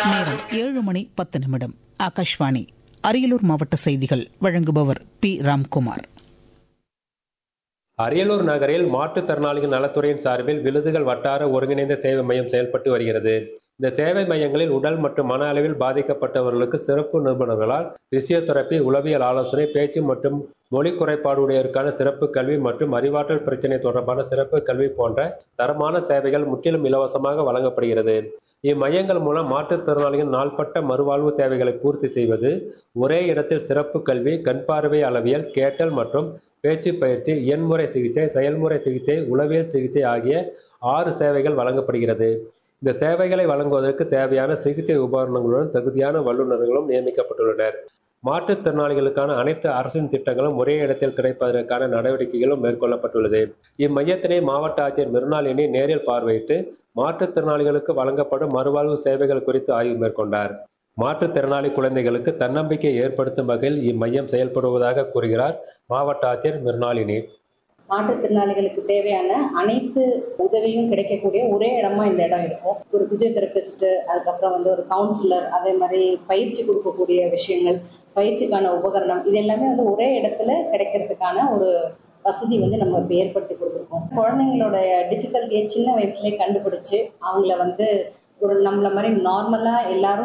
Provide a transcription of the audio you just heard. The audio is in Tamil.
நேரம் ஏழு மணி பத்து நிமிடம் ஆகாஷ்வாணி அரியலூர் மாவட்ட செய்திகள் வழங்குபவர் பி ராம்குமார் அரியலூர் நகரில் மாற்றுத்திறனாளிகள் நலத்துறையின் சார்பில் விழுதுகள் வட்டார ஒருங்கிணைந்த சேவை மையம் செயல்பட்டு வருகிறது இந்த சேவை மையங்களில் உடல் மற்றும் மன அளவில் பாதிக்கப்பட்டவர்களுக்கு சிறப்பு நிபுணர்களால் பிசியோதெரப்பி உளவியல் ஆலோசனை பேச்சு மற்றும் மொழி குறைபாடுடையோருக்கான சிறப்பு கல்வி மற்றும் அறிவாற்றல் பிரச்சினை தொடர்பான சிறப்பு கல்வி போன்ற தரமான சேவைகள் முற்றிலும் இலவசமாக வழங்கப்படுகிறது இம்மையங்கள் மூலம் மாற்றுத்திறனாளிகள் நாள்பட்ட மறுவாழ்வு தேவைகளை பூர்த்தி செய்வது ஒரே இடத்தில் சிறப்பு கல்வி கண் பார்வை அளவியல் கேட்டல் மற்றும் பேச்சு பயிற்சி எண்முறை சிகிச்சை செயல்முறை சிகிச்சை உளவியல் சிகிச்சை ஆகிய ஆறு சேவைகள் வழங்கப்படுகிறது இந்த சேவைகளை வழங்குவதற்கு தேவையான சிகிச்சை உபகரணங்களுடன் தகுதியான வல்லுநர்களும் நியமிக்கப்பட்டுள்ளனர் மாற்றுத்திறனாளிகளுக்கான அனைத்து அரசின் திட்டங்களும் ஒரே இடத்தில் கிடைப்பதற்கான நடவடிக்கைகளும் மேற்கொள்ளப்பட்டுள்ளது இம்மையத்தினை மாவட்ட ஆட்சியர் மிருணாளினி நேரில் பார்வையிட்டு மாற்றுத்திறனாளிகளுக்கு வழங்கப்படும் மறுவாழ்வு சேவைகள் குறித்து ஆய்வு மேற்கொண்டார் மாற்றுத்திறனாளி குழந்தைகளுக்கு தன்னம்பிக்கை ஏற்படுத்தும் வகையில் இம்மையம் செயல்படுவதாக கூறுகிறார் மாவட்ட ஆட்சியர் மிருணாளினி மாற்றுத்திறனாளிகளுக்கு தேவையான அனைத்து உதவியும் கிடைக்கக்கூடிய ஒரே இடமா இந்த இடம் இருக்கும் ஒரு பிசியோதெரபிஸ்ட் அதுக்கப்புறம் வந்து ஒரு கவுன்சிலர் அதே மாதிரி பயிற்சி கொடுக்கக்கூடிய விஷயங்கள் பயிற்சிக்கான உபகரணம் இது எல்லாமே வந்து ஒரே இடத்துல கிடைக்கிறதுக்கான ஒரு வசதி வந்து நம்ம இப்போ ஏற்படுத்தி கொடுத்துருக்கோம் குழந்தைங்களோட டிஃபிகல்ட்டியை சின்ன வயசுலேயே கண்டுபிடிச்சு அவங்கள வந்து ஒரு நம்மள மாதிரி நார்மலாக எல்லாரும்